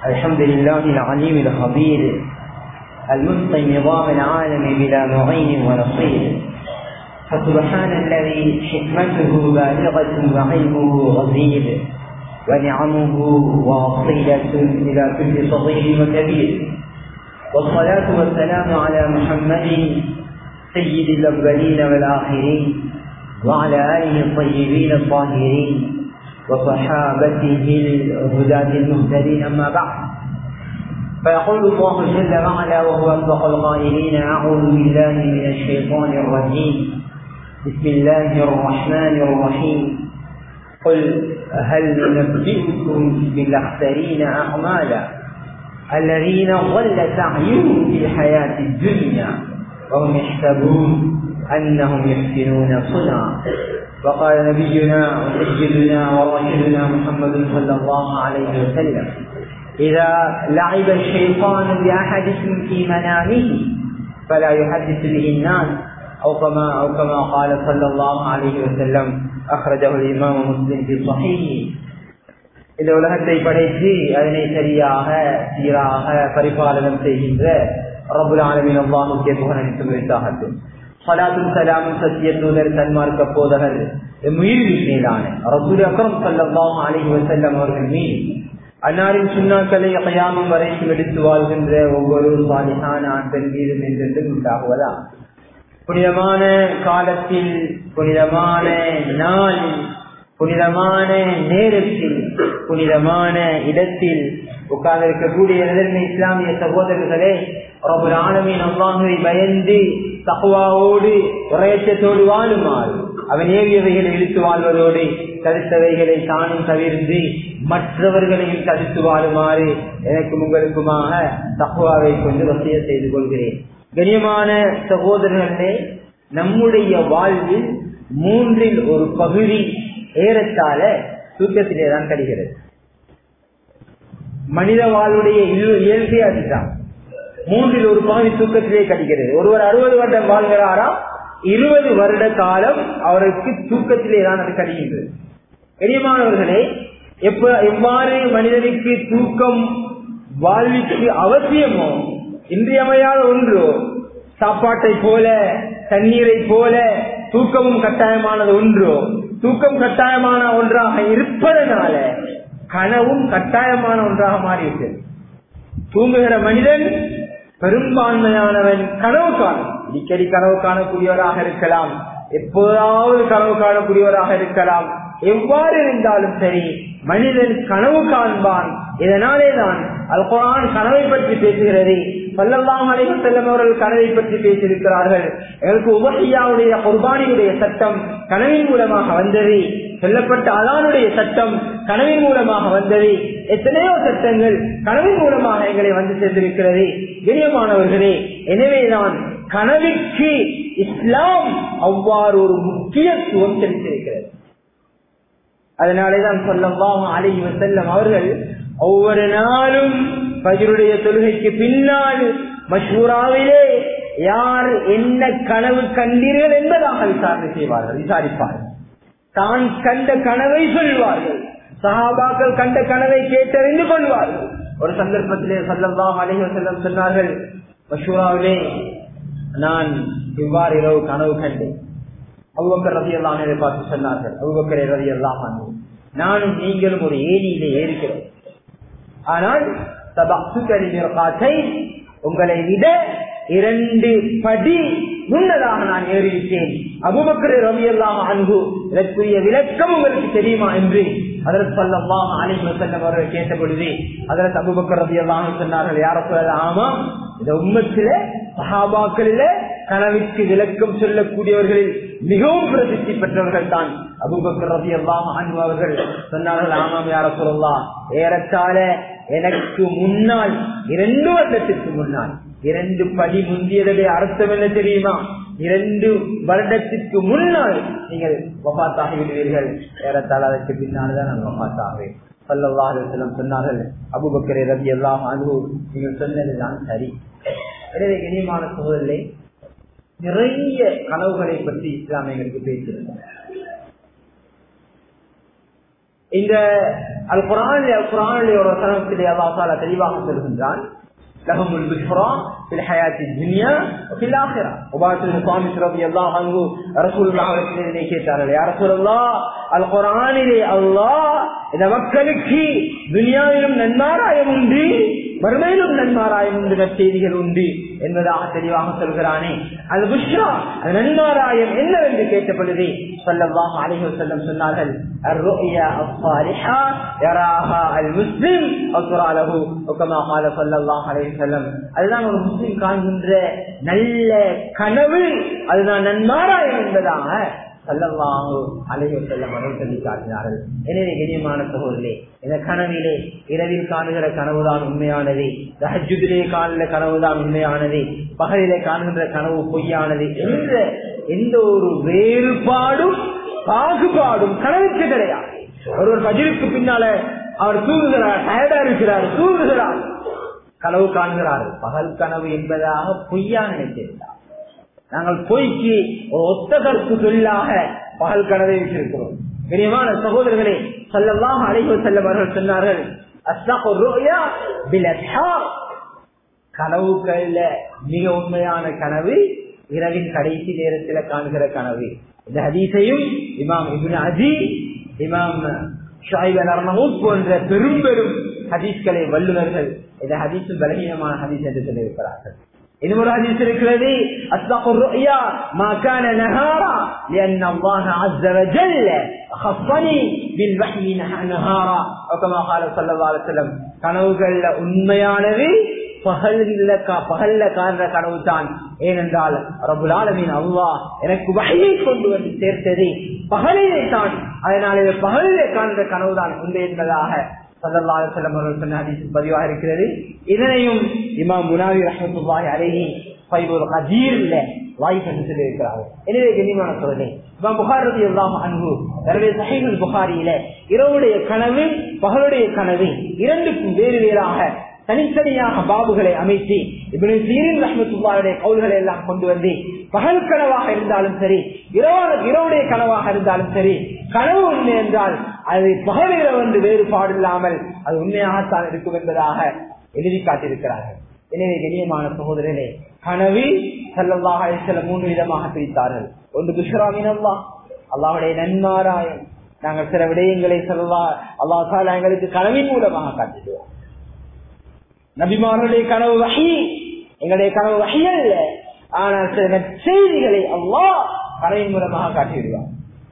الحمد لله العليم الخبير المتقن نظام العالم بلا معين ونصير فسبحان الذي حكمته بالغة وعلمه غزير ونعمه واصلة إلى كل صغير وكبير والصلاة والسلام على محمد سيد الأولين والآخرين وعلى آله الطيبين الطاهرين وصحابته الهداة المهتدين أما بعد فيقول الله جل وعلا وهو أصدق القائلين أعوذ بالله من الشيطان الرجيم بسم الله الرحمن الرحيم قل هل ننبئكم بالأخسرين أعمالا الذين ضل سعيهم في الحياة الدنيا وهم يحسبون أنهم يحسنون صنعا وقال نبينا وسيدنا ورسولنا محمد صلى الله عليه وسلم إذا لعب الشيطان بأحدكم في منامه فلا يحدث به الناس أو كما أو كما قال صلى الله عليه وسلم أخرجه الإمام مسلم في صحيحه இந்த உலகத்தை படைத்து அதனை சரியாக சீராக பரிபாலனம் செய்கின்ற ரபுல் ஆலமின் அல்லாஹுக்கே புகழனைத்து முடித்தாகட்டும் சலாத்தும் சலாமும் சத்திய தூதர் தன்மார்க்க போதகர் மீது மேலான ரசூல் அக்ரம் சல்லாஹ் அலி வசல்லம் அவர்கள் மீது அன்னாரின் சுண்ணாக்களை அகையாமம் வரைக்கும் எடுத்து வாழ்கின்ற ஒவ்வொரு சாலிகான ஆண் பெண் மீதும் என்றென்று உண்டாகுவதா புனிதமான காலத்தில் புனிதமான நாளில் புனிதமான நேரத்தில் புனிதமான இடத்தில் உட்கார்ந்திருக்கக்கூடிய நிலைமை இஸ்லாமிய சகோதரர்களே ஒரு ஆணவின் அம்மாவை பயந்து தகுவாவோடு உரையச்சத்தோடு வாழுமாறு அவன் ஏவியவைகளை இழுத்து வாழ்வதோடு தடுத்தவைகளை தானும் தவிர்த்து மற்றவர்களையும் தடுத்து வாழுமாறு எனக்கும் உங்களுக்குமாக தகுவாவை கொண்டு வசிய செய்து கொள்கிறேன் கண்ணியமான சகோதரர்களே நம்முடைய வாழ்வில் மூன்றில் ஒரு பகுதி ஏறத்தாழ தூக்கத்திலே தான் கழிகிறது மனித வாழ்வுடைய இயல்பே அதுதான் மூன்றில் ஒரு பகுதி தூக்கத்திலே கழிக்கிறது ஒருவர் அறுபது வருடம் வாழ்கிறாரா இருபது வருட காலம் அவருக்கு தூக்கத்திலே தான் அது கழிகின்றது பெரியமானவர்களே எப்ப எவ்வாறு மனிதனுக்கு தூக்கம் வாழ்விற்கு அவசியமோ இன்றியமையாத ஒன்றோ சாப்பாட்டை போல தண்ணீரை போல தூக்கமும் கட்டாயமானது ஒன்றோ தூக்கம் கட்டாயமான ஒன்றாக இருப்பதனால கனவும் கட்டாயமான ஒன்றாக மாறிவிட்டது தூங்குகிற மனிதன் பெரும்பான்மையானவன் கனவு காணும் அடிக்கடி கனவு காணக்கூடியவராக இருக்கலாம் எப்போதாவது கனவு காணக்கூடியவராக இருக்கலாம் எவ்வாறு இருந்தாலும் சரி மனிதன் கனவு காண்பான் இதனாலே தான் அல் குரான் கனவை பற்றி பேசுகிறது பல்லல்லாம் அலைவர் செல்லம் அவர்கள் கனவை பற்றி பேசியிருக்கிறார்கள் எங்களுக்கு உபகையாவுடைய குர்பானியுடைய சட்டம் கனவின் மூலமாக வந்தது சொல்லப்பட்ட அலானுடைய சட்டம் கனவின் மூலமாக வந்தது எத்தனையோ சட்டங்கள் கனவின் மூலமாக எங்களை வந்து சேர்ந்திருக்கிறது கண்ணியமானவர்களே எனவேதான் கனவிற்கு இஸ்லாம் அவ்வாறு ஒரு முக்கியத்துவம் செலுத்தியிருக்கிறது அதனாலேதான் சொல்லலாம் அழகி செல்லம் அவர்கள் ஒவ்வொரு நாளும் பஜருடைய தொழுகைக்கு பின்னால் மஷூராவிலே யார் என்ன கனவு கண்டீர்கள் என்பதாக விசாரணை செய்வார்கள் விசாரிப்பார்கள் தான் கண்ட கனவை சொல்வார்கள் சஹாபாக்கள் கண்ட கனவை கேட்டறிந்து கொள்வார்கள் ஒரு சந்தர்ப்பத்திலே சொல்லலாம் அழகி செல்லம் சொன்னார்கள் மஷூராவிலே நான் இவ்வாறு இரவு கனவு கண்டேன் அவ்வக்கர் ரதி எல்லாம் பார்த்து சொன்னார்கள் அவ்வக்கரை ரதி எல்லாம் நானும் நீங்களும் ஒரு ஏரியிலே ஏறுகிறோம் ஆனால் உங்களை விட இரண்டு படி முன்னதாக நான் ஏறிவிட்டேன் அபுபக்கரை ரவி எல்லாம் அன்பு இதற்குரிய விளக்கம் உங்களுக்கு தெரியுமா என்று அதற்கு சொல்லலாம் அலிம் செல்லம் அவர்கள் கேட்ட பொழுது அதற்கு அபுபக்கர் ரவி எல்லாம் சொன்னார்கள் யார சொல்ல ஆமா இந்த உண்மத்தில சஹாபாக்களில கனவிற்கு விளக்கம் சொல்லக்கூடியவர்களில் மிகவும் பிரசித்தி பெற்றவர்கள் தான் அபுபக்கர் ரவி எல்லாம் அன்பு அவர்கள் சொன்னார்கள் ஆமாம் யார சொல்லலாம் ஏறத்தாழ எனக்கு முன்னால் இரண்டு வருடத்திற்கு முன்னால் இரண்டு படி முந்தியதே அர்த்தம் என்ன தெரியுமா இரண்டு வருடத்திற்கு முன்னால் நீங்கள் வபாத்தாகி விடுவீர்கள் ஏறத்தாழ அதற்கு பின்னால் தான் நான் வபாத்தாகுவேன் சல்லாஹலம் சொன்னார்கள் அபுபக்கரை ரவி எல்லாம் அனுபவ நீங்கள் சொன்னதுதான் சரி எனவே இனிமான சூழலை நிறைய கனவுகளை பற்றி இஸ்லாமியர்களுக்கு பேசியிருந்தார் இந்த அது குரானிலே குரானிலே ஒரு வசனத்திலே அல்லாஹால தெளிவாக சொல்கின்றான் لهم البشرى في الحياة الدنيا وفي الآخرة وبعث المقام رضي الله عنه رسول الله عليه கேட்டார்கள் يا رسول الله القرآனிலே அல்லாஹ் இந்த மக்களுக்கு துனியாவிலும் நன்மாராயம் உண்டு மறுமையிலும் நன்மாராயம் உண்டு நற்செய்திகள் உண்டு என்பதாக தெளிவாக சொல்கிறானே அது புஷ்ரா அது நன்மாராயம் என்னவென்று கேட்ட பொழுது சொல்லவாக அலைஹி வஸல்லம் சொன்னார்கள் الرؤيا الصالحة يراها المسلم وترى له وكما قال صلى الله عليه وسلم அதுதான் ஒரு முஸ்லிம் காண்கின்ற நல்ல கனவு அதுதான் நன்மாராயம் என்பதாக சல்லல்லாஹு அலைஹி வஸல்லம் அவர்கள் சொல்லி காட்டினார்கள் எனவே கண்ணியமான சகோதரர்களே இந்த கனவிலே இரவில் காணுகிற கனவுதான் உண்மையானது தஹஜுதிலே காணுகிற கனவுதான் உண்மையானது பகலிலே காணுகின்ற கனவு பொய்யானது என்ற எந்த ஒரு வேறுபாடும் பாகுபாடும் கனவுக்கு கிடையாது ஒருவர் பஜிருக்கு பின்னால அவர் தூங்குகிறார் டயர்டா இருக்கிறார் தூங்குகிறார் கனவு காண்கிறார் பகல் கனவு என்பதாக பொய்யா நினைத்திருந்தார் நாங்கள் பொய்க்கு ஒரு ஒத்த கருத்து சொல்லாக பகல் கனவை வச்சிருக்கிறோம் கனியமான சகோதரர்களே சொல்லலாம் அழைவு செல்லும் அவர்கள் சொன்னார்கள் கனவுகள்ல மிக உண்மையான கனவு இரவின் கடைசி நேரத்தில் காண்கிற கனவு இந்த ஹதீஸையும் இமாம் இபின் அஜி இமாம் ஷாயிப் அலர்மூத் போன்ற பெரும் பெரும் ஹதீஸ்களை வல்லுநர்கள் இந்த ஹதீஸும் பலகீனமான ஹதீஸ் என்று சொல்லியிருக்கிறார்கள் இன்னொரு ஹதீஸ் இருக்கிறது أصدق الرؤيا ما كان نهارا لأن الله عز وجل خصني بالوحي نهارا وكما قال صلى الله عليه وسلم கனவுகள்ல உண்மையானது பகல்ல பகல்ல காண்ற கனவு தான் ஏனென்றால் ரபுல் ஆலமின் அல்லாஹ் எனக்கு வகையை கொண்டு வந்து சேர்த்தது பகலிலே தான் அதனால் இது பகலிலே காண்ற கனவு தான் உண்டு என்பதாக பதிவாக இருக்கிறது இதனையும் இமாம் முனாவி ரஹமத்துல்லாஹி அலைஹி பைபுல் கதீர்ல வாய்ப்பு சொல்லி இருக்கிறார்கள் எனவே கண்ணியமான சொல்றே இமாம் புகார் ரதி எல்லாம் அன்பு எனவே சஹீகுல் புகாரியில இரவுடைய கனவு பகலுடைய கனவு இரண்டுக்கும் வேறு வேறாக தனித்தனியாக பாபுகளை அமைத்து இப்படி சீரின் ரஹமத்துல்லாவுடைய கவுல்களை எல்லாம் கொண்டு வந்து பகல் கனவாக இருந்தாலும் சரி இரவான இரவுடைய கனவாக இருந்தாலும் சரி கனவு உண்மை என்றால் அது பகலில் வந்து வேறுபாடு இல்லாமல் அது உண்மையாகத்தான் இருக்கும் என்பதாக எழுதி காட்டியிருக்கிறார்கள் எனவே கண்ணியமான சகோதரனே கனவி செல்லவாக சில மூன்று விதமாக பிரித்தார்கள் ஒன்று துஷ்ராமினல்லா அல்லாவுடைய நன்மாராயம் நாங்கள் சில விடயங்களை சொல்லவா அல்லா எங்களுக்கு கனவின் மூலமாக காட்டிடுவோம் நபிமார்களுடைய கனவு வகை எங்களுடைய கனவு வகை அல்ல ஆனால் சில செய்திகளை அல்லா கனவின் மூலமாக காட்டிவிடுவார்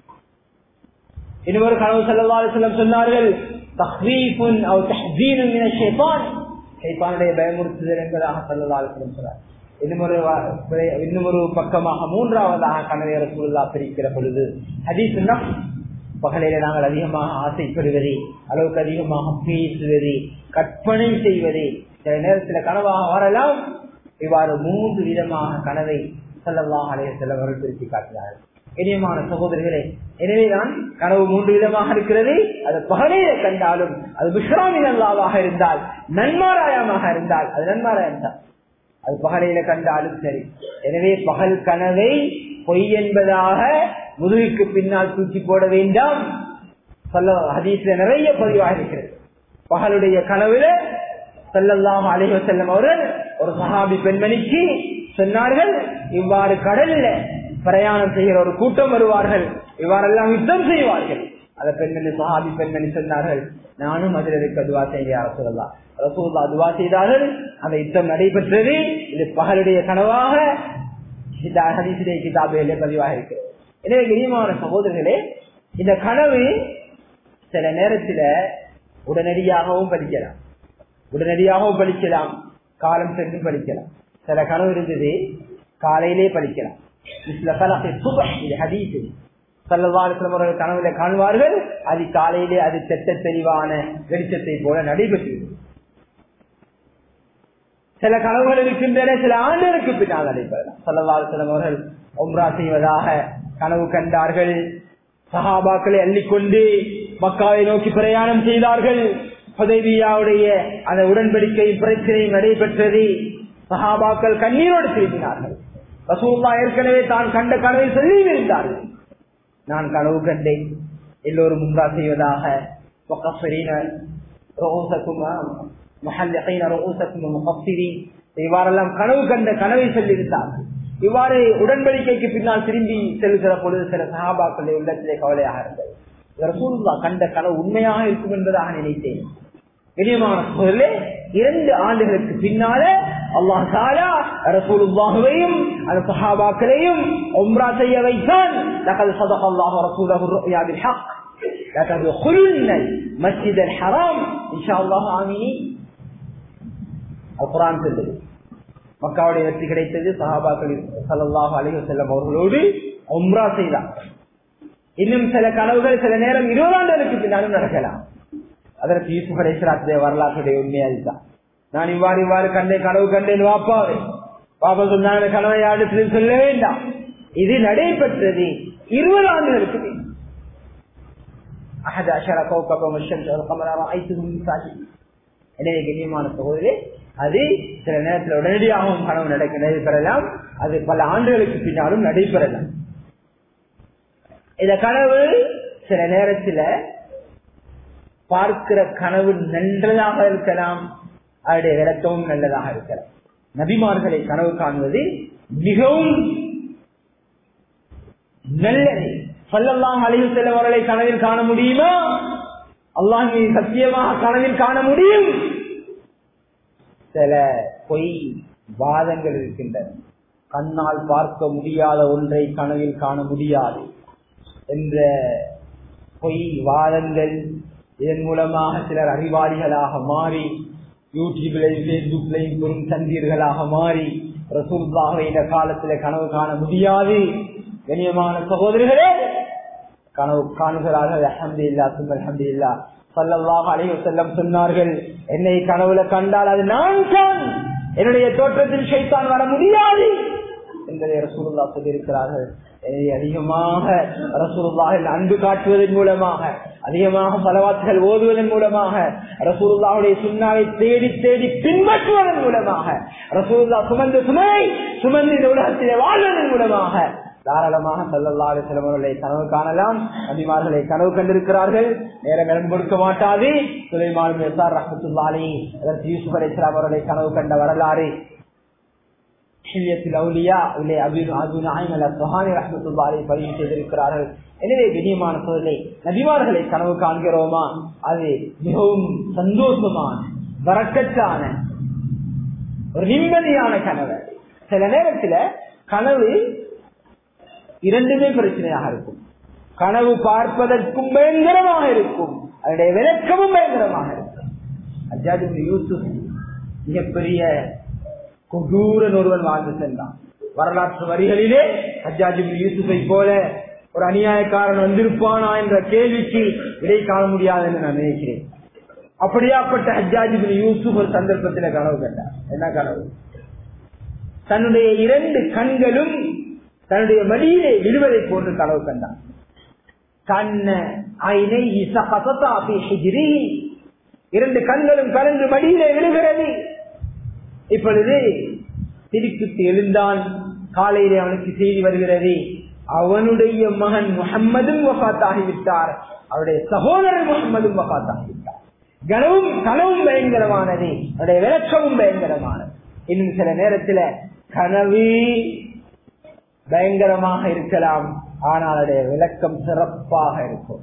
இன்னொரு கனவு செல்லவா செல்லம் சொன்னார்கள் தஹ்வீஃபுன் அவ் தஹ்தீனும் மின ஷைத்தான் ஷைத்தானுடைய பயமுறுத்துதல் என்பதாக செல்லவா செல்லம் சொன்னார் இன்னும் இன்னும் ஒரு பக்கமாக மூன்றாவதாக கனவை ரசூல்லா பிரிக்கிற பொழுது ஹதீஸ் பகலில நாங்கள் அதிகமாக ஆசைப்படுவது அளவுக்கு அதிகமாக பேசுவது கற்பனை செய்வது சில நேரத்தில் கனவாக வரலாம் இவ்வாறு மூன்று விதமாக கனவை செல்லலாம் அலைய செல்லவர்கள் பிரித்து காட்டினார்கள் இனியமான சகோதரிகளே எனவேதான் கனவு மூன்று விதமாக இருக்கிறது அது பகலையை கண்டாலும் அது விஸ்ராமி நல்லாவாக இருந்தால் நன்மாராயமாக இருந்தால் அது நன்மாராயம் தான் அது பகலையில கண்டாலும் சரி எனவே பகல் கனவை பொய் என்பதாக முதுகுக்கு பின்னால் தூக்கி போட வேண்டாம் சொல்ல ஹதீஸ்ல நிறைய பதிவாக இருக்கிறது பகலுடைய கனவுல செல்லல்லாம் அலைவ செல்லும் அவர்கள் ஒரு சஹாபி பெண்மணிக்கு சொன்னார்கள் இவ்வாறு கடல்ல பிரயாணம் செய்கிற ஒரு கூட்டம் வருவார்கள் இவ்வாறெல்லாம் யுத்தம் செய்வார்கள் அந்த பெண்மணி சஹாபி பெண்மணி சொன்னார்கள் நானும் அதில் இருக்க அதுவா செய்ய சொல்லலாம் ரசூல்லா அதுவா செய்தார்கள் அந்த யுத்தம் நடைபெற்றது இது பகலுடைய கனவாக இந்த ஹதீசுடைய கிதாபுகளே பதிவாக இருக்கிறது எனவே கனியமான சகோதரர்களே இந்த கனவு சில நேரத்துல உடனடியாகவும் படிக்கலாம் உடனடியாகவும் படிக்கலாம் காலம் சென்று படிக்கலாம் சில கனவு இருந்தது காலையிலே படிக்கலாம் அவர்கள் கனவுல காணுவார்கள் அது காலையிலே அது தெட்ட தெளிவான வெளிச்சத்தை போல நடைபெற்று சில கனவுகள் இருக்கின்றன சில ஆண்டுகளுக்கு பின்னால் நடைபெறலாம் சல்லவாசலம் அவர்கள் ஒம்ரா செய்வதாக கனவு கண்டார்கள் சஹாபாக்களை அள்ளிக்கொண்டு மக்காவை நோக்கி பிரயாணம் செய்தார்கள் ஹுதைபியாவுடைய அந்த உடன்படிக்கை பிரச்சனையும் நடைபெற்றது சஹாபாக்கள் கண்ணீரோடு திரும்பினார்கள் ரசூல்லா ஏற்கனவே தான் கண்ட கனவை சொல்லி இருந்தார்கள் நான் கனவு கண்டேன் எல்லோரும் உம்ரா செய்வதாக وقصرين رؤوسكم محلقين رؤوسكم ومقصرين இவ்வாறெல்லாம் கனவு கண்ட கனவை சொல்லியிருந்தார் இவ்வாறு உடன்படிக்கைக்கு பின்னால் திரும்பி செல்கிற பொழுது சில சகாபாக்களுடைய உள்ளத்திலே கவலையாக இருந்தது ரசூலுல்லா கண்ட கனவு உண்மையாக இருக்கும் என்பதாக நினைத்தேன் இனியமான சோழர்களே இரண்டு ஆண்டுகளுக்கு பின்னால அல்லாஹ் தாலா ரசூலுல்லாஹுவையும் அந்த சஹாபாக்களையும் உம்ரா செய்ய வைத்தான் லகல் صدق الله رسوله الرؤيا بالحق لتدخلن المسجد الحرام ان شاء الله آمين குரான் சொல்லுது மக்காவுடைய வெற்றி கிடைத்தது சஹாபாக்கள் சல்லாஹு அலிஹு செல்லம் அவர்களோடு உம்ரா செய்தார் இன்னும் சில கனவுகள் சில நேரம் இருபது ஆண்டுகளுக்கு பின்னாலும் நடக்கலாம் அதற்கு யூசுப் அலிஸ்லாத்துடைய வரலாற்றுடைய உண்மை அதுதான் நான் இவ்வாறு இவ்வாறு கண்டேன் கனவு கண்டேன் வாப்பாவே பாப்பா சொன்னாங்க கனவை யாருக்கு சொல்ல வேண்டாம் இது நடைபெற்றது இருபது ஆண்டுகளுக்கு பின் அஹத் அஷரா கௌகபம் வஷம்ஸ் கமரா ஐத்துகும் சாஹி எனவே கண்ணியமான சகோதரி அது சில நேரத்தில் உடனடியாகவும் கனவு நடக்க நடைபெறலாம் அது பல ஆண்டுகளுக்கு பின்னாலும் நடைபெறலாம் இந்த கனவு சில நேரத்தில் பார்க்கிற கனவு நல்லதாக இருக்கலாம் அதனுடைய விளக்கமும் நல்லதாக இருக்கலாம் நபிமார்களை கனவு காணுவது மிகவும் நல்லது சொல்லலாம் அழிவு செல்லவர்களை கனவில் காண முடியுமா அல்லாஹ் சத்தியமாக கனவில் காண முடியும் சில பொய் வாதங்கள் இருக்கின்றன கண்ணால் பார்க்க முடியாத ஒன்றை கனவில் காண முடியாது என்ற பொய் வாதங்கள் இதன் மூலமாக சிலர் அறிவாளிகளாக மாறி யூடியூப்லையும் பேஸ்புக்லையும் பெரும் சந்தீர்களாக மாறி ரசூல்லாக இந்த காலத்துல கனவு காண முடியாது கண்ணியமான சகோதரிகளே கனவு காணுகிறார்கள் அஹமது இல்லா சும் அஹமது இல்லா சல்லல்லாஹ் அலைஹி வஸல்லம் சொன்னார்கள் என்னை கனவுல கண்டால் அது நான் தான் என்னுடைய தோற்றத்தில் ஷைத்தான் வர முடியாது என்பதை ரசூலுல்லா சொல்லியிருக்கிறார்கள் அதிகமாக ரசூலுல்லாஹில் அன்பு காட்டுவதன் மூலமாக அதிகமாக பலவாத்துகள் ஓதுவதன் மூலமாக ரசூலுல்லாவுடைய சுண்ணாவை தேடி தேடி பின்பற்றுவதன் மூலமாக ரசூலுல்லா சுமந்து சுமை சுமந்து இந்த உலகத்திலே வாழ்வதன் மூலமாக தாராளமாக சல்லல்லாஹு சிலவர்களை கனவு காணலாம் நபிமார்களை கனவு கண்டிருக்கிறார்கள் நேரம் இடம் கொடுக்க மாட்டாது சுலைமான் எஸ்ஆர் ரஹமத்துல்லாலி அதற்கு யூசுப் அலி இஸ்லாம் அவர்களை கனவு கண்ட வரலாறு பதிவு செய்திருக்கிறார்கள் எனவே கண்ணியமான சோதனை நபிமார்களை கனவு காண்கிறோமா அது மிகவும் சந்தோஷமான வரக்கற்றான ஒரு நிம்மதியான கனவு சில நேரத்துல கனவு இரண்டுமே பிரச்சனையாக இருக்கும் கனவு பார்ப்பதற்கும் பயங்கரமாக இருக்கும் அதனுடைய விளக்கமும் பயங்கரமாக இருக்கும் அஜாஜி யூசுப் மிகப்பெரிய கொடூரன் ஒருவன் வாழ்ந்து சென்றான் வரலாற்று வரிகளிலே ஹஜ்ஜாஜி யூசுஃபை போல ஒரு அநியாயக்காரன் வந்திருப்பானா என்ற கேள்விக்கு விடை காண முடியாது என்று நான் நினைக்கிறேன் அப்படியாப்பட்ட ஹஜ்ஜாஜி யூசுப் ஒரு சந்தர்ப்பத்தில் கனவு கண்டார் என்ன கனவு தன்னுடைய இரண்டு கண்களும் தன்னுடைய மடியிலே விழுவதை போன்று கனவு கண்டான் கண்ண ஐனை இரண்டு கண்களும் கலந்து மடியிலே விழுகிறது இப்பொழுது திருப்பித்து எழுந்தான் காலையிலே அவனுக்கு செய்தி வருகிறது அவனுடைய மகன் முகம்மதும் வகாத்தாகிவிட்டார் அவருடைய சகோதரர் முகம்மதும் வகாத்தாகிவிட்டார் கனவும் கனவும் பயங்கரமானது அவருடைய விளக்கமும் பயங்கரமானது இன்னும் சில நேரத்தில் கனவு பயங்கரமாக இருக்கலாம் ஆனால் அதனுடைய விளக்கம் சிறப்பாக இருக்கும்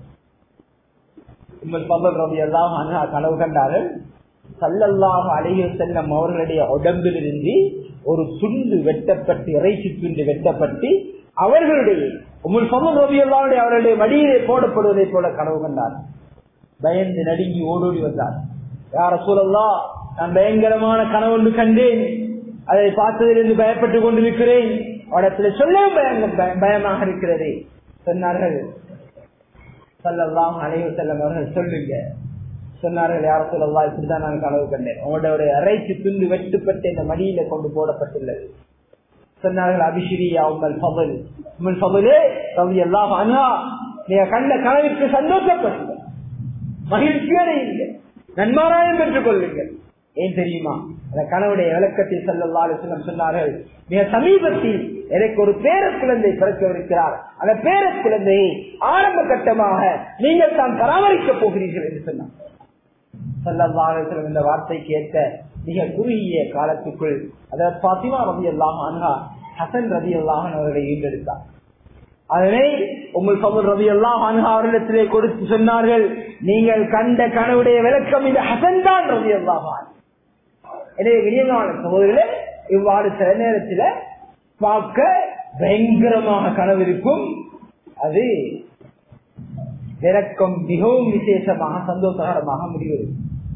ரவி எல்லாம் கனவு கண்டார்கள் சல்லல்லாக அழகிய செல்லம் அவர்களுடைய உடம்பிலிருந்து ஒரு துண்டு வெட்டப்பட்டு இறைச்சி துண்டு வெட்டப்பட்டு அவர்களுடைய உங்கள் சமூக ரவியல்லாவுடைய அவர்களுடைய மடியிலே போடப்படுவதை போல கனவு கண்டார் பயந்து நடுங்கி ஓடோடி வந்தார் யார சூழல்லா நான் பயங்கரமான கனவு ஒன்று கண்டேன் அதை பார்த்ததிலிருந்து பயப்பட்டுக் கொண்டிருக்கிறேன் அவடத்துல சொல்லவும் பயம் பயமாக இருக்கிறது சொன்னார்கள் சொல்லலாம் அலைவு செல்லம் அவர்கள் சொல்லுங்க சொன்னார்கள் யார சொல்லலாம் இப்படிதான் நான் கனவு கண்டேன் உங்களோட அரைச்சு துண்டு வெட்டுப்பட்டு இந்த மடியில கொண்டு போடப்பட்டுள்ளது சொன்னார்கள் அபிஷிரியா உங்கள் பபல் உங்கள் பபலே ரவி எல்லாம் அண்ணா நீங்க கண்ட கனவிற்கு சந்தோஷப்படுங்க மகிழ்ச்சி அடையுங்க நன்மாராயம் பெற்றுக் கொள்ளுங்கள் ஏன் தெரியுமா அந்த கனவுடைய விளக்கத்தை செல்லல்லாறு சொன்னார்கள் மிக சமீபத்தில் எனக்கு ஒரு பேர குழந்தை பிறக்கவிருக்கிறார் அந்த பேர குழந்தையை ஆரம்ப கட்டமாக நீங்கள் தான் பராமரிக்கப் போகிறீர்கள் என்று சொன்னார் செல்லல்லாறு இந்த வார்த்தை கேட்ட மிக குறுகிய காலத்துக்குள் அதாவது பாத்திமா ரவி அல்லாஹ் அன்ஹா ஹசன் ரவி அல்லாஹன் அவர்களை ஈண்டெடுத்தார் அதனை உங்கள் சமூர் ரவி அல்லாஹ் அன்ஹா அவரிடத்திலே கொடுத்து சொன்னார்கள் நீங்கள் கண்ட கனவுடைய விளக்கம் இந்த ஹசன் தான் ரவி அல்லாஹான் எனவே விநியோகமான சகோதரர்களே இவ்வாறு சில நேரத்தில் பார்க்க பயங்கரமாக கனவு இருக்கும் அது விளக்கம் மிகவும் விசேஷமாக சந்தோஷகரமாக முடிவெடுக்கும்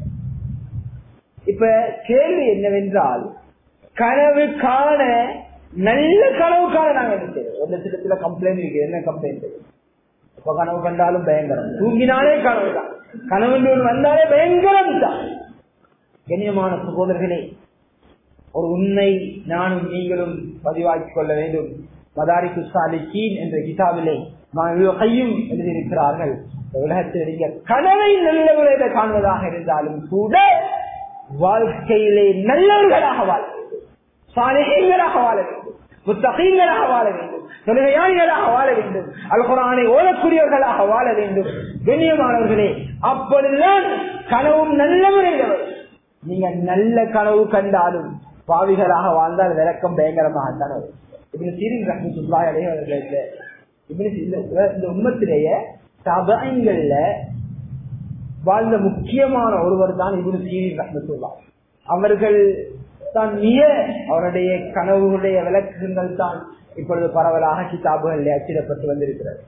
இப்ப கேள்வி என்னவென்றால் கனவு காண நல்ல கனவு காண நாங்க என்ன செய்யறோம் ஒரு லட்சத்துல கம்ப்ளைண்ட் இருக்கு என்ன கம்ப்ளைண்ட் இப்ப கனவு கண்டாலும் பயங்கரம் தூங்கினாலே கனவு தான் கனவு ஒன்று வந்தாலே பயங்கரம் தான் கண்ணியமான சகோதரர்களே ஒரு உண்மை நானும் நீங்களும் பதிவாக்கிக் கொள்ள வேண்டும் மதாரிக்கு சாலிக்கீன் என்ற கிதாபிலே கையும் எழுதியிருக்கிறார்கள் உலகத்தில் கனவை நல்ல முறையில் காண்பதாக இருந்தாலும் கூட வாழ்க்கையிலே நல்லவர்களாக வாழ வேண்டும் சாலைகளாக வாழ வேண்டும் புத்தகங்களாக வாழ வேண்டும் தொழுகையாளிகளாக வாழ வேண்டும் அல்குரானை ஓடக்கூடியவர்களாக வாழ வேண்டும் கண்ணியமானவர்களே அப்பொழுதுதான் கனவும் நல்ல முறையில் நீங்க நல்ல கனவு கண்டாலும் பாவிகளாக வாழ்ந்தால் விளக்கம் பயங்கரமாகத்தான் வரும் இப்படி சீரின் ரஹமத்துல்லாய் அடையவர்களுக்கு இப்படி இந்த உண்மத்திலேயே சபைங்கள்ல வாழ்ந்த முக்கியமான ஒருவர் தான் இவரு சீரின் ரஹமத்துல்லா அவர்கள் தான் மிக அவருடைய கனவுகளுடைய விளக்கங்கள் தான் இப்பொழுது பரவலாக கிதாபுகளில் அச்சிடப்பட்டு வந்திருக்கிறது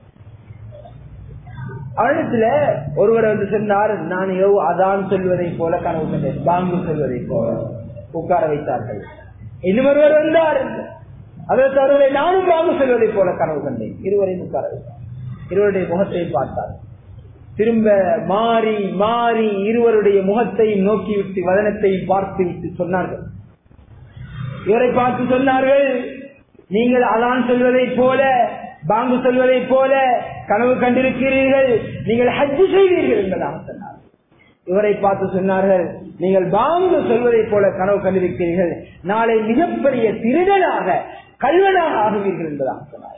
அவரிடத்துல ஒருவர் வந்து சொன்னார் நான் எவ் அதான் சொல்வதை போல கனவு கண்டேன் பாங்கு சொல்வதை போல உட்கார வைத்தார்கள் இன்னும் ஒருவர் வந்தார் அதற்கு அவர்களை நானும் பாங்கு சொல்வதை போல கனவு கண்டேன் இருவரையும் உட்கார வைத்தார் இருவருடைய முகத்தை பார்த்தார் திரும்ப மாறி மாறி இருவருடைய முகத்தையும் நோக்கிவிட்டு வதனத்தையும் பார்த்து விட்டு சொன்னார்கள் இவரை பார்த்து சொன்னார்கள் நீங்கள் அதான் சொல்வதை போல பாங்கு சொல்வதை போல கனவு கண்டிருக்கிறீர்கள் நீங்கள் ஹஜ்ஜு செய்வீர்கள் என்பதாக சொன்னார் இவரை பார்த்து சொன்னார்கள் நீங்கள் பாங்கு சொல்வதை போல கனவு கண்டிருக்கிறீர்கள் நாளை மிகப்பெரிய திருடனாக கல்வனாக ஆகுவீர்கள் என்பதாக சொன்னார்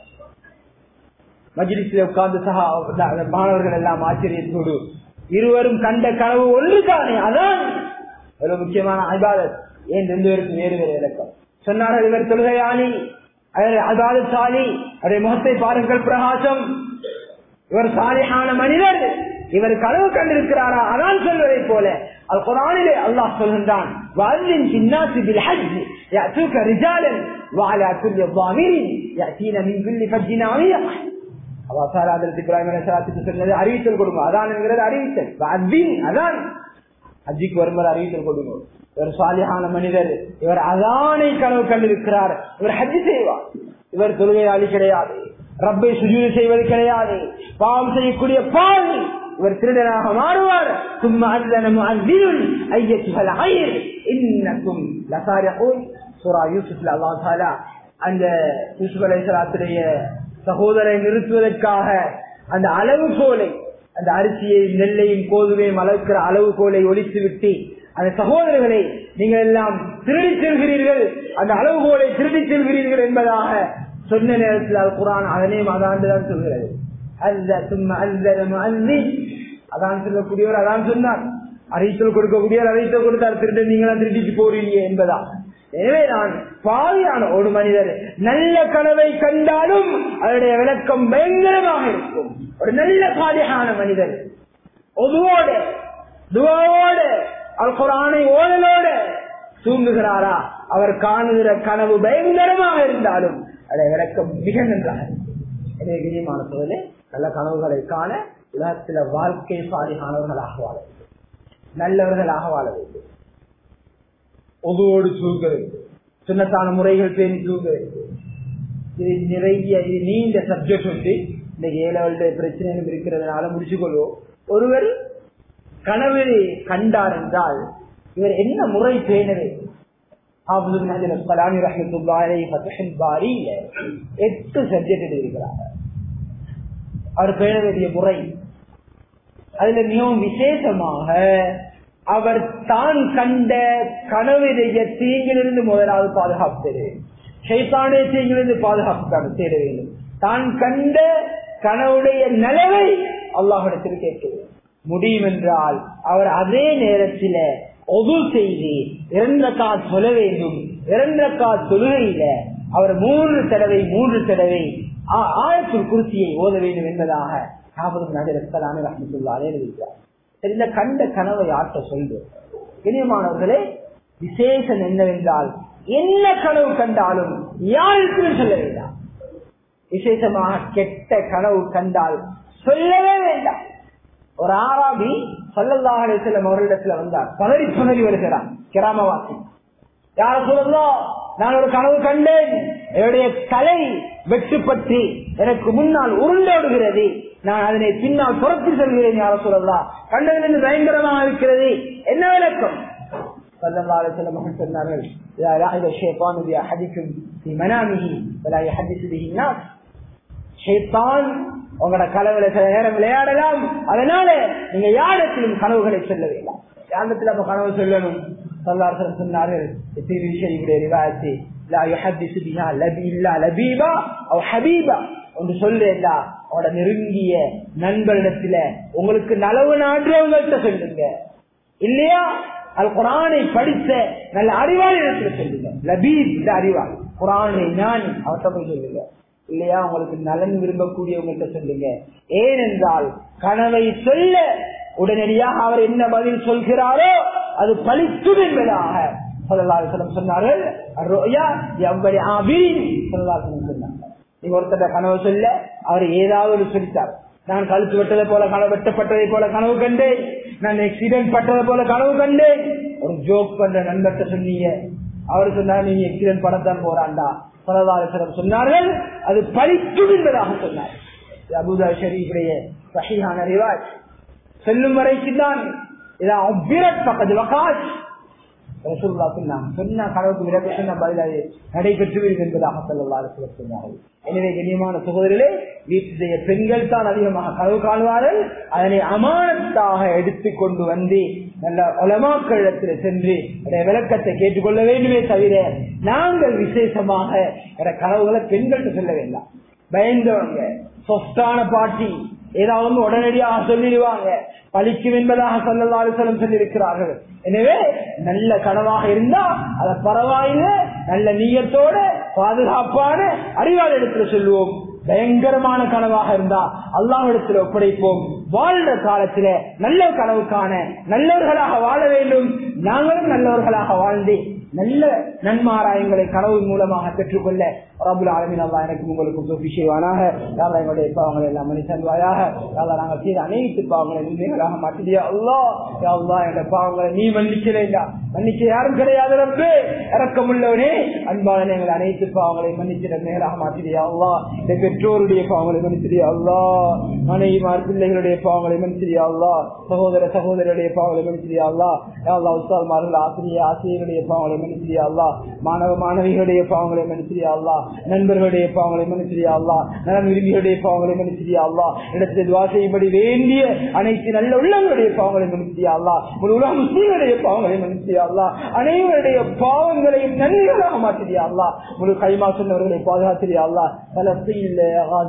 மஜிலிசில் உட்கார்ந்து சகா மாணவர்கள் எல்லாம் ஆச்சரியத்தோடு இருவரும் கண்ட கனவு ஒன்றுதானே அதான் ஒரு முக்கியமான அபாதத் ஏன் ரெண்டு பேருக்கும் வேறு வேறு இலக்கம் சொன்னார்கள் இவர் தொழுகையாளி அதாலசாலி அவருடைய முகத்தை பாருங்கள் பிரகாசம் இவர் சாலியான மனிதர் இவர் கனவு கண்டிருக்கிறாரா அதான் சொல்வதை போல அது குரானிலே அல்லாஹ் சொல்கின்றான் வாழ்வின் பின்னாசி பில் ஹஜ் يأتوك رجالا وعلى كل ضامر يأتين من كل فج عميق சொன்னது அறிவித்தல் கொடுங்க அதான் என்கிறது அறிவித்தல் அதான் ஹஜ்ஜிக்கு வரும்போது அறிவித்தல் கொடுங்க இவர் சாலியான மனிதர் இவர் அதானை கனவு கண்டிருக்கிறார் இவர் ஹஜ்ஜி செய்வார் இவர் தொழுகையாளி கிடையாது ரப்பை சுஜூது செய்வது கிடையாது பாவம் செய்யக்கூடிய பாவி இவர் திருடனாக மாறுவார் சும்மா அல்லனும் அல்வினுள் ஐயத்துகள் ஆயிர் இன்னக்கும் லசாரியோய் சூரா யூசுப்ல அல்லா தாலா அந்த யூசுப் அலைசலாத்துடைய சகோதரை நிறுத்துவதற்காக அந்த அளவுகோலை அந்த அரிசியை நெல்லையும் கோதுமையும் அளவுக்கிற அளவுகோலை ஒழித்து விட்டு அந்த சகோதரர்களை நீங்கள் எல்லாம் திருடி செல்கிறீர்கள் அந்த அளவுகோலை திருடி செல்கிறீர்கள் என்பதாக சொன்ன நேரத்தில் அது குரான் அதனே அதாண்டுதான் சொல்கிறது அல்ல சும்மா அல்ல அதான் சொல்லக்கூடியவர் அதான் சொன்னார் அறிவித்தல் கொடுக்கக்கூடியவர் அறிவித்தல் கொடுத்தார் திருட நீங்களாம் திருடிக்கு போறீங்க என்பதா எனவே நான் பாவியான ஒரு மனிதர் நல்ல கனவை கண்டாலும் அதனுடைய விளக்கம் பயங்கரமாக இருக்கும் ஒரு நல்ல பாதியான மனிதர் ஒதுவோட துவோட அல் குரானை ஓடலோட தூங்குகிறாரா அவர் காணுகிற கனவு பயங்கரமாக இருந்தாலும் அதை விளக்கம் மிக நன்றாக எனவே விஜயமான சோதனை நல்ல கனவுகளை காண உலகத்தில வாழ்க்கை சாதிகானவர்களாக வாழ வேண்டும் நல்லவர்களாக வாழ வேண்டும் ஒதுவோடு தூங்க வேண்டும் சின்னத்தான முறைகள் பேணி தூங்க வேண்டும் இது நிறைய இது நீண்ட சப்ஜெக்ட் வந்து இன்னைக்கு ஏழவளுடைய பிரச்சனைகளும் இருக்கிறதுனால முடிச்சுக்கொள்வோம் ஒருவர் கனவு கண்டார் என்றால் இவர் என்ன முறை பேண வேண்டும் எட்டு சப்ஜெக்ட் இருக்கிறார் அவர் பேண வேண்டிய முறை அதுல மிகவும் விசேஷமாக அவர் தான் கண்ட கனவுடைய தீங்கிலிருந்து முதலாவது பாதுகாப்பது ஷைத்தானே தீங்கிலிருந்து பாதுகாப்பு தேட வேண்டும் தான் கண்ட கனவுடைய நலவை அல்லாஹிடத்தில் கேட்க வேண்டும் முடியும் என்றால் அவர் அதே நேரத்தில் ஒது செய்து இரண்ட கால் சொல்ல வேண்டும் இரண்ட கால் தொழுகையில அவர் மூன்று தடவை மூன்று தடவை ஆயத்தில் குருத்தியை ஓத வேண்டும் என்பதாக எழுதியிருக்கிறார் இந்த கண்ட கனவை ஆற்ற சொல்வது இனியமானவர்களே விசேஷம் என்னவென்றால் என்ன கனவு கண்டாலும் யாருக்கு சொல்ல வேண்டாம் விசேஷமாக கெட்ட கனவு கண்டால் சொல்லவே வேண்டாம் ஒரு ஆராபி சொல்லல்லாஹலை செல்லும் அவர்களிடத்துல வந்தார் பதறி பதறி வருகிறார் கிராமவாசி யார சொல்லலாம் நான் ஒரு கனவு கண்டேன் என்னுடைய தலை வெட்டுப்பட்டு எனக்கு முன்னால் உருண்டோடுகிறது நான் அதனை பின்னால் புறத்து செல்கிறேன் யார சொல்லலாம் கண்டதிலிருந்து பயங்கரமாக இருக்கிறது என்ன விளக்கம் சொன்னார்கள் உங்களோட கனவுல சில நேரம் விளையாடலாம் அதனால நீங்க யாரிடத்திலும் கனவுகளை சொல்ல வேண்டாம் யாரிடத்துல அப்ப கனவு சொல்லணும் சொல்லார்கள் சொன்னார்கள் ரிவாயத்தை ஒன்று சொல்றேன்டா அவனோட நெருங்கிய நண்பரிடத்துல உங்களுக்கு நலவு நாடுறவங்கள்ட்ட சொல்லுங்க இல்லையா அது குரானை படித்த நல்ல அறிவாளி இடத்துல சொல்லுங்க லபீப் இந்த அறிவாள் குரானை ஞானி அவர்கிட்ட போய் சொல்லுங்க இல்லையா உங்களுக்கு நலன் விரும்பக்கூடியவங்கள்ட்ட சொல்லுங்க ஏனென்றால் கனவை சொல்ல உடனடியாக அவர் என்ன பதில் சொல்கிறாரோ அது பழிக்கும் என்பதாக சொன்னார்கள் நீங்க ஒருத்தர் கனவு சொல்ல அவர் ஏதாவது சொல்லித்தார் நான் கழுத்து வெட்டதை போல கனவு வெட்டப்பட்டதை போல கனவு கண்டேன் நான் எக்ஸிடென்ட் பட்டதை போல கனவு கண்டேன் ஒரு ஜோக் பண்ற நண்பர்கிட்ட சொன்னீங்க அவர் சொன்னார் நீங்க எக்ஸிடென்ட் படத்தான் போறாண்டா பலதாரத்திடம் சொன்னார்கள் அது பழிக்கும் என்பதாக சொன்னார் அபுதா ஷரீஃபுடைய சஹிஹான ரிவாஜ் செல்லும் வரைக்கும் தான் பக்கத்து வகாஷ் சொன்ன கடவுளுக்கு விரட்டு சொன்ன பதிலாக நடைபெற்று என்பதாக சொல்லலாறு சொன்னார்கள் எனவே கண்ணியமான சகோதரிலே வீட்டுடைய பெண்கள் தான் அதிகமாக கனவு காணுவார்கள் அதனை அமானத்தாக எடுத்துக் கொண்டு வந்து நல்ல உலமாக்களிடத்தில் சென்று விளக்கத்தை கேட்டுக்கொள்ள வேண்டுமே தவிர நாங்கள் விசேஷமாக கனவுகளை பெண்கள்கிட்ட சொல்ல வேண்டாம் பயந்தவங்க சொஸ்டான பாட்டி ஏதாவது உடனடியாக சொல்லிடுவாங்க பழிக்கும் என்பதாக சொல்லலாலும் சொல்லியிருக்கிறார்கள் எனவே நல்ல கனவாக இருந்தா அத பரவாயில்ல நல்ல நீயத்தோட பாதுகாப்பான அறிவாளர் இடத்துல சொல்லுவோம் பயங்கரமான கனவாக இருந்தா அல்லாஹிடத்தில் ஒப்படைப்போம் வாழ்ற காலத்துல நல்ல கனவுக்கான நல்லவர்களாக வாழ வேண்டும் நாங்களும் நல்லவர்களாக வாழ்ந்து நல்ல நன்மாராயங்களை கனவு மூலமாக பெற்றுக்கொள்ள ரபுல் ஆலமின் அல்லா எனக்கு உங்களுக்கு தொப்பி செய்வானாக யாரா எங்களுடைய பாவங்களை எல்லாம் மணி தருவாயாக யாரா நாங்கள் செய்த அனைத்து பாவங்களை உண்மைகளாக மாற்றியா அல்லா யாவா எங்களுடைய பாவங்களை நீ மன்னிக்கிறேன்டா மன்னிக்க யாரும் கிடையாது ரப்பு இறக்கமுள்ளவனே அன்பான எங்களை அனைத்து பாவங்களை மன்னிக்கிற மேலாக மாற்றியா அல்லா இந்த பெற்றோருடைய பாவங்களை மன்னிச்சிரியா அல்லா மனைவிமார் பிள்ளைகளுடைய பாவங்களை மன்னிச்சிரியா அல்லா சகோதர சகோதரருடைய பாவங்களை மன்னிச்சிரியா அல்லா யாவா உஸ்தால்மார்கள் ஆசிரியர் ஆசிரியருடைய பாவங்களை மன்னிச்சிரியா அல்லா மாணவ மாணவிகளுடைய பாவங்களை மன்னிச்சிரியா அல்லா நண்பர்களுடைய பாவங்களை மன்னிச்சிரியா அல்லா நலன் விரும்பிகளுடைய பாவங்களை மன்னிச்சிரியா அல்லா இடத்தில் துவா செய்யும்படி வேண்டிய அனைத்து நல்ல உள்ளங்களுடைய பாவங்களை மன்னிச்சிரியா அல்லா ஒரு உலக முஸ்லீம்களுடைய பாவங்களை மன்னிச்சிரியா அல்லா அனைவருடைய பாவங்களையும் நன்மைகளாக மாற்றியா அல்லா முழு கைமா சொன்னவர்களை பாதுகாத்திரியா அல்லா பலஸ்தீன்ல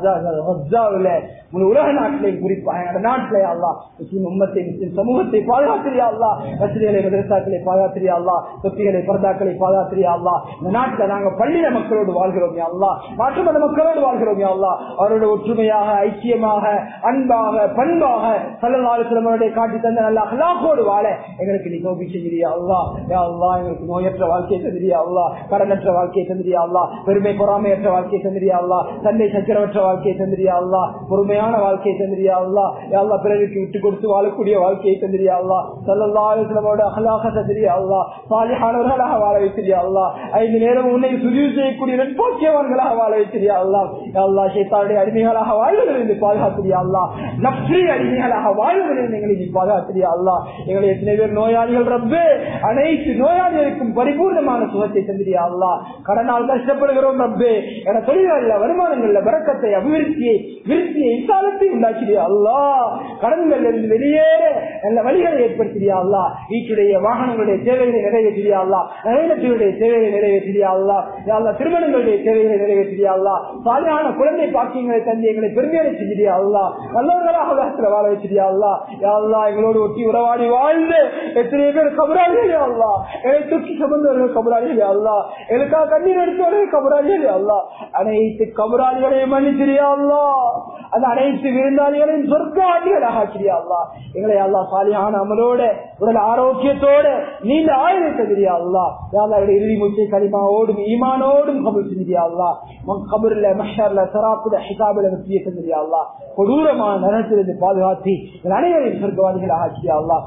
ஹசாவில் முழு உலக நாட்டிலையும் குறிப்பாக எங்களோட நாட்டிலே அல்லா முஸ்லீம் உம்மத்தை முஸ்லீம் சமூகத்தை பாதுகாத்திரியா அல்லா வசதிகளை மதரசாக்களை பாதுகாத்திரியா அல்லா சொத்திகளை பரதாக்களை பாதுகாத்திரியா அல்லா இந்த நாட்டில் நாங்கள் பள்ளியில மக்களோடு வாழ்கிறோம் அல்லா மாற்று மத மக்களோடு வாழ்கிறோம் அல்லா அவரோட ஒற்றுமையாக ஐக்கியமாக அன்பாக பண்பாக சல்லல்லாஹு சிலமனுடைய காட்டி தந்த நல்ல அகலாக்கோடு வாழ எங்களுக்கு நீ கோபி செய்கிறியா அல்லா யா அல்லா எங்களுக்கு நோயற்ற வாழ்க்கையை தந்திரியா அல்லா கடனற்ற வாழ்க்கையை தந்திரியா அல்லா பெருமை பொறாமையற்ற வாழ்க்கையை தந்திரியா அல்லா தந்தை சக்கரவற்ற வாழ்க்கையை தந்திரியா அல்லா பொறுமையான வாழ்க்கையை தந்திரியா அல்லா யா அல்லா பிறருக்கு விட்டு கொடுத்து வாழக்கூடிய வாழ்க்கையை தந்திரியா அல்லா சல்லல்லாஹு சிலமோட அகலாக தந்திரியா அல்லா சாலிஹானவர்களாக வாழ வைத்திரியா அல்லா ஐந்து நேரம் உன்னை சுஜீவ் செய்யக்கூடிய நட்பாக்கியவான்களாக வாழ வைத்திரியா அல்லா அல்லா சேத்தாருடைய அடிமைகளாக வாழ்வதிலிருந்து பாதுகாத்திரியா அல்லா நப்ரி அடிமைகளாக வாழ்வதிலிருந்து எங்களை நீ பாதுகாத்திரியா அல்லா எங்களை எத்தனை பேர் நோயாளிகள் ரப்பு அனைத்து நோயாளிகளுக்கும் பரிபூர்ணமான சுகத்தை தந்திரியா அல்லா கடனால் கஷ்டப்படுகிறோம் ரப்பு என தொழிலாளர் வருமானங்கள்ல வரக்கத்தை அபிவிருத்தியை விருத்தியை விசாலத்தை உண்டாக்கிறியா அல்லா கடன்கள்ல இருந்து வெளியேற நல்ல வழிகளை ஏற்படுத்தியா அல்லா வீட்டுடைய வாகனங்களுடைய தேவைகளை நிறைவேற்றியா அல்லா நகைநட்டுடைய தேவைகளை நிறைவேற்றியா அல்லா அல்லா திருமணங்களுடைய தேவைகளை நிறைவேற்றியா அல்லா சாலையான குழந்தை பாக்கியங்களை தந்து எங்களை பெருமையான செஞ்சியா அல்லா நல்லவர்களாக உலகத்துல வாழ வச்சிருயா அல்லா யா அல்லா எங்களோடு ஒட்டி உறவாடி வாழ்ந்து எத்தனை பேர் கபராளிகளே அல்லா எங்களை தூக்கி சுமந்தவர்கள் கபராளிகளே அல்லா எங்களுக்காக கண்ணீர் எடுத்தவர்கள் கபராளிகளே அல்லா அனைத்து கபராளிகளையும் மன்னிச்சிரியா அல்லா அந்த அனைத்து விருந்தாளிகளையும் சொர்க்காளிகளாக ஆக்கிறியா அல்லா எங்களை அல்லா சாலியான அமலோட உடல் ஆரோக்கியத்தோட நீண்ட ஆயுதத்தை தெரியா அல்லா யாருடைய இறுதி மூச்சை களிமாவோடும் ஈமானோடும் கபல் செஞ்சியா அல்லா கபர்ல மஷர்ல சராப்புல ஹிசாபில வெற்றியை செஞ்சியா அல்லா கொடூரமான நரத்திலிருந்து பாதுகாத்தி அனைவரையும் சொர்க்கவாதிகளாக ஆக்கியா அல்லா